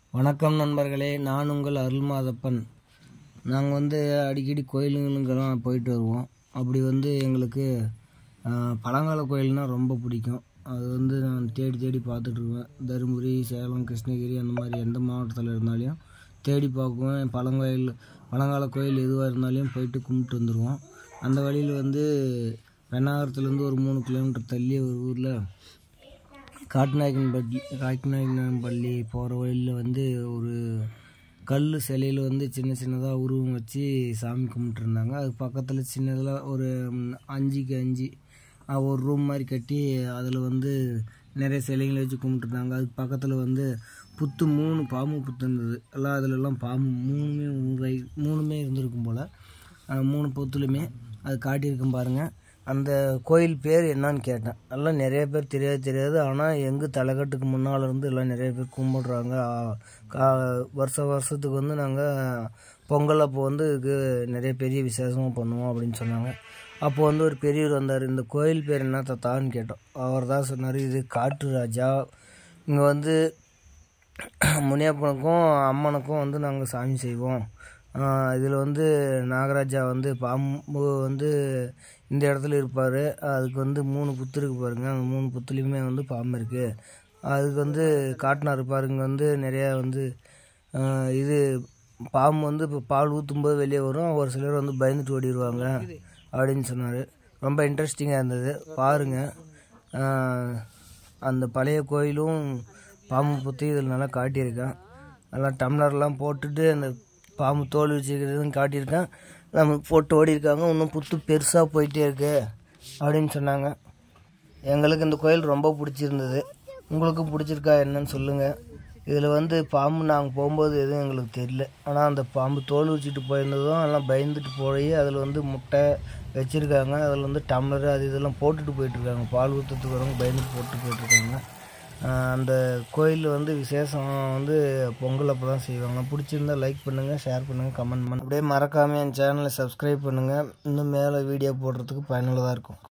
வணக்கம் நண்பர்களே நான் உங்கள் அருள்மாதப்பன் நாங்கள் வந்து அடிக்கடி கோயிலுங்களுக்கெல்லாம் போயிட்டு வருவோம் அப்படி வந்து எங்களுக்கு ஆஹ், பழங்கால கோயில்னால் ரொம்ப பிடிக்கும் அது வந்து நான் தேடி தேடி பார்த்துட்ருவேன் தருமபுரி சேலம் கிருஷ்ணகிரி அந்த மாதிரி எந்த மாவட்டத்தில் இருந்தாலும் தேடி பார்க்குவேன் பழங்கோயில் பழங்கால கோயில் எதுவாக இருந்தாலும் போயிட்டு கும்பிட்டு வந்துடுவோம் அந்த வழியில் வந்து பெண்ணாகரத்துலேருந்து ஒரு மூணு கிலோமீட்டர் தள்ளி ஒரு ஊரில் காட்டுநாயக்கன்பள்ளி காட்டுநாயக்கன்பள்ளி போகிற வழியில் வந்து ஒரு கல் சிலையில் வந்து சின்ன சின்னதாக உருவம் வச்சு சாமி கும்பிட்டுருந்தாங்க அது பக்கத்தில் சின்னதில் ஒரு ம், அஞ்சுக்கு அஞ்சு அஹ், ஒரு ரூம் மாதிரி கட்டி அதில் வந்து நிறைய சிலைகளை வச்சு கும்பிட்டுருந்தாங்க அதுக்கு பக்கத்தில் வந்து புத்து மூணு பாம்பு புத்து இருந்தது எல்லாம் அதிலெல்லாம் பாம்பு மூணுமே உருவாகி மூணுமே இருந்திருக்கும் போல் அஹ், மூணு பொத்துலையுமே அது காட்டியிருக்கும் பாருங்கள் அந்த கோயில் பேர் என்னன்னு கேட்டேன் எல்லாம் நிறைய பேர் தெரியாது தெரியாது ஆனால் எங்கள் தலைக்கட்டுக்கு முன்னால் இருந்து எல்லாம் நிறைய பேர் கும்பிடுறாங்க ஆ, கா- வருஷ வருஷத்துக்கு வந்து நாங்கள் பொங்கல் அப்போ வந்து இதுக்கு நிறைய பெரிய விசேஷமாக பண்ணுவோம் அப்படின்னு சொன்னாங்க அப்போ வந்து ஒரு பெரியவர் வந்தார் இந்த கோயில் பேர் என்ன தாத்தான்னு கேட்டோம் அவர் தான் சொன்னார் இது காட்டு ராஜா இங்கே வந்து முனியப்பனுக்கும் அம்மனுக்கும் வந்து நாங்கள் சாமி செய்வோம் இதில் வந்து நாகராஜா வந்து பாம்பு வந்து இந்த இடத்துல இருப்பார் அதுக்கு வந்து மூணு புத்து இருக்கு பாருங்க அந்த மூணு புத்துலேயுமே வந்து பாம்பு இருக்குது அதுக்கு வந்து காட்டினார் பாருங்க வந்து நிறையா வந்து ஆஹ் இது பாம்பு வந்து இப்போ பால் ஊற்றும்போது வெளியே வரும் ஒரு சிலர் வந்து பயந்துட்டு ஓடிடுவாங்க அப்படின்னு சொன்னார் ரொம்ப இன்ட்ரெஸ்டிங்காக இருந்தது பாருங்கள் அந்த பழைய கோயிலும் பாம்பு புத்தி இதில் நல்லா காட்டியிருக்கேன் நல்லா டம்ளர்லாம் போட்டுட்டு அந்த பாம்பு தோல் வச்சுக்கிறதுன்னு காட்டியிருக்கேன் நம்ம போட்டு ஓடி இருக்காங்க இன்னும் புத்து பெருசாக போயிட்டே இருக்கு அப்படின்னு சொன்னாங்க எங்களுக்கு இந்த கோயில் ரொம்ப பிடிச்சிருந்தது உங்களுக்கு பிடிச்சிருக்கா என்னன்னு சொல்லுங்கள் இதில் வந்து பாம்பு நாங்கள் போகும்போது எதுவும் எங்களுக்கு தெரியல ஆனால் அந்த பாம்பு தோல் வச்சுட்டு போயிருந்ததும் எல்லாம் பயந்துட்டு போய் அதில் வந்து முட்டை வச்சுருக்காங்க அதில் வந்து டம்ளர் அது இதெல்லாம் போட்டுட்டு போயிட்டுருக்காங்க பால் ஊற்றுறதுக்கு வரவங்க பயந்துட்டு போட்டு போயிட்டுருக்காங்க ஆஹ் அந்த கோயிலில் வந்து விசேஷம் வந்து பொங்கல் அப்போ தான் செய்வாங்க பிடிச்சிருந்தா லைக் பண்ணுங்கள் ஷேர் பண்ணுங்கள் கமெண்ட் பண்ணுங்கள் அப்படியே மறக்காமல் என் சேனலை சப்ஸ்கிரைப் பண்ணுங்கள் இன்னும் மேலே வீடியோ போடுறதுக்கு பயனுள்ளதாக இருக்கும்